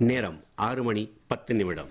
நேரம் ஆறு மணி பத்து நிமிடம்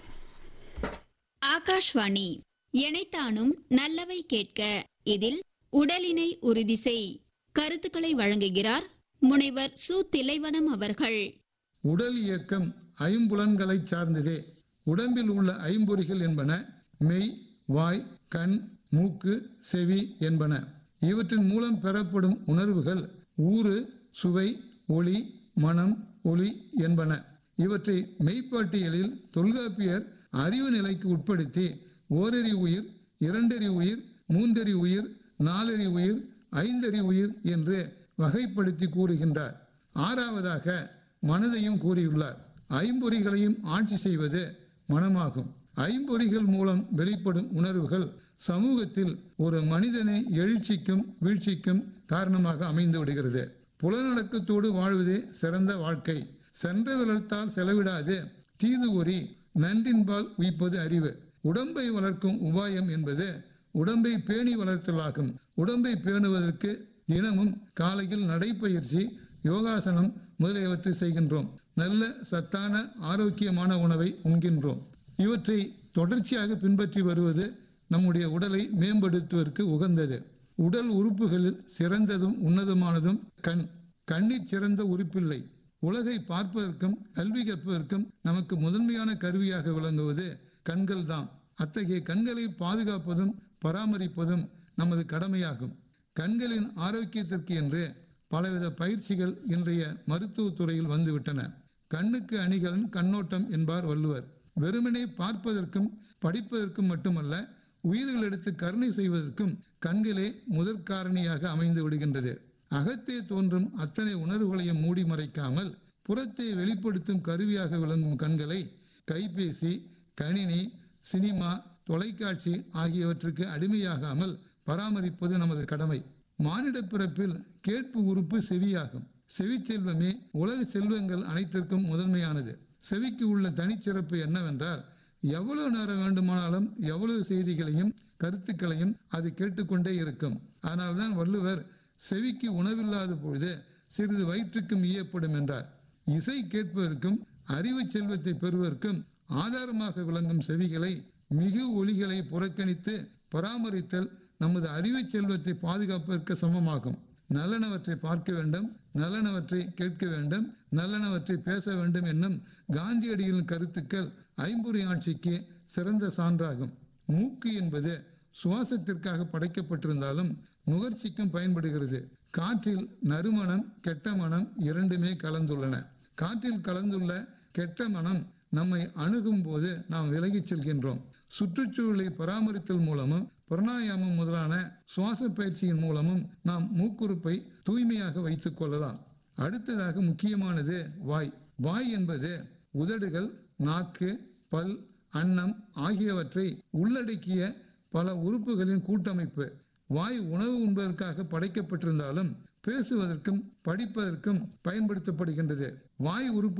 ஆகாஷ்வாணி எனைத்தானும் நல்லவை கேட்க இதில் உடலினை உறுதி செய் கருத்துக்களை வழங்குகிறார் முனைவர் சு திலைவனம் அவர்கள் உடல் இயக்கம் ஐம்புலன்களைச் சார்ந்ததே உடம்பில் உள்ள ஐம்பொறிகள் என்பன மெய் வாய் கண் மூக்கு செவி என்பன இவற்றின் மூலம் பெறப்படும் உணர்வுகள் ஊறு சுவை ஒளி மனம் ஒளி என்பன இவற்றை மெய்ப்பாட்டியலில் தொல்காப்பியர் அறிவு நிலைக்கு உட்படுத்தி ஓரறி உயிர் இரண்டறி உயிர் மூன்றறி உயிர் நாலறி உயிர் ஐந்தறி உயிர் என்று வகைப்படுத்தி கூறுகின்றார் ஆறாவதாக மனதையும் கூறியுள்ளார் ஐம்பொறிகளையும் ஆட்சி செய்வது மனமாகும் ஐம்பொறிகள் மூலம் வெளிப்படும் உணர்வுகள் சமூகத்தில் ஒரு மனிதனை எழுச்சிக்கும் வீழ்ச்சிக்கும் காரணமாக அமைந்து விடுகிறது புலனடக்கத்தோடு வாழ்வதே சிறந்த வாழ்க்கை சென்ற விளத்தால் செலவிடாது தீது கூறி நன்றின்பால் உயிப்பது அறிவு உடம்பை வளர்க்கும் உபாயம் என்பது உடம்பை பேணி வளர்த்தலாகும் உடம்பை பேணுவதற்கு தினமும் காலையில் நடைப்பயிற்சி யோகாசனம் முதலியவற்றை செய்கின்றோம் நல்ல சத்தான ஆரோக்கியமான உணவை உண்கின்றோம் இவற்றை தொடர்ச்சியாக பின்பற்றி வருவது நம்முடைய உடலை மேம்படுத்துவதற்கு உகந்தது உடல் உறுப்புகளில் சிறந்ததும் உன்னதமானதும் கண் கண்ணிற் சிறந்த உறுப்பில்லை உலகை பார்ப்பதற்கும் கல்வி கற்பதற்கும் நமக்கு முதன்மையான கருவியாக விளங்குவது கண்கள் தான் அத்தகைய கண்களை பாதுகாப்பதும் பராமரிப்பதும் நமது கடமையாகும் கண்களின் ஆரோக்கியத்திற்கு என்று பலவித பயிற்சிகள் இன்றைய மருத்துவத் துறையில் வந்துவிட்டன கண்ணுக்கு அணிகலன் கண்ணோட்டம் என்பார் வள்ளுவர் வெறுமனே பார்ப்பதற்கும் படிப்பதற்கும் மட்டுமல்ல உயிர்கள் எடுத்து கருணை செய்வதற்கும் கண்களே முதற் காரணியாக அமைந்து விடுகின்றது அகத்தே தோன்றும் அத்தனை உணர்வுகளையும் மூடி மறைக்காமல் புறத்தை வெளிப்படுத்தும் கருவியாக விளங்கும் கண்களை கைபேசி கணினி சினிமா தொலைக்காட்சி ஆகியவற்றுக்கு அடிமையாகாமல் பராமரிப்பது நமது கடமை மானிட பிறப்பில் கேட்பு உறுப்பு செவியாகும் செவி செல்வமே உலக செல்வங்கள் அனைத்திற்கும் முதன்மையானது செவிக்கு உள்ள தனிச்சிறப்பு என்னவென்றால் எவ்வளவு நேரம் வேண்டுமானாலும் எவ்வளவு செய்திகளையும் கருத்துக்களையும் அது கேட்டுக்கொண்டே இருக்கும் அதனால்தான் வள்ளுவர் செவிக்கு உணவில்லாத பொழுது சிறிது வயிற்றுக்கும் ஈயப்படும் என்றார் இசை கேட்பதற்கும் அறிவு செல்வத்தை பெறுவதற்கும் ஆதாரமாக விளங்கும் செவிகளை மிகு ஒளிகளை புறக்கணித்து பராமரித்தல் நமது அறிவு செல்வத்தை பாதுகாப்பதற்கு சமமாகும் நல்லனவற்றை பார்க்க வேண்டும் நல்லனவற்றை கேட்க வேண்டும் நல்லனவற்றை பேச வேண்டும் என்னும் காந்தியடிகளின் கருத்துக்கள் ஐம்பொறி ஆட்சிக்கு சிறந்த சான்றாகும் மூக்கு என்பது சுவாசத்திற்காக படைக்கப்பட்டிருந்தாலும் நுகர்ச்சிக்கும் பயன்படுகிறது காற்றில் நறுமணம் கெட்ட மனம் இரண்டுமே கலந்துள்ளன காற்றில் கலந்துள்ள கெட்ட மனம் நம்மை அணுகும் போது நாம் விலகிச் செல்கின்றோம் சுற்றுச்சூழலை பராமரித்தல் மூலமும் பிரணாயாமம் முதலான சுவாச பயிற்சியின் மூலமும் நாம் மூக்குறுப்பை தூய்மையாக வைத்துக் கொள்ளலாம் அடுத்ததாக முக்கியமானது வாய் வாய் என்பது உதடுகள் நாக்கு பல் அன்னம் ஆகியவற்றை உள்ளடக்கிய பல உறுப்புகளின் கூட்டமைப்பு வாய் உணவு உண்பதற்காக படைக்கப்பட்டிருந்தாலும் பேசுவதற்கும் படிப்பதற்கும் பயன்படுத்தப்படுகின்றது வாய் உறுப்பு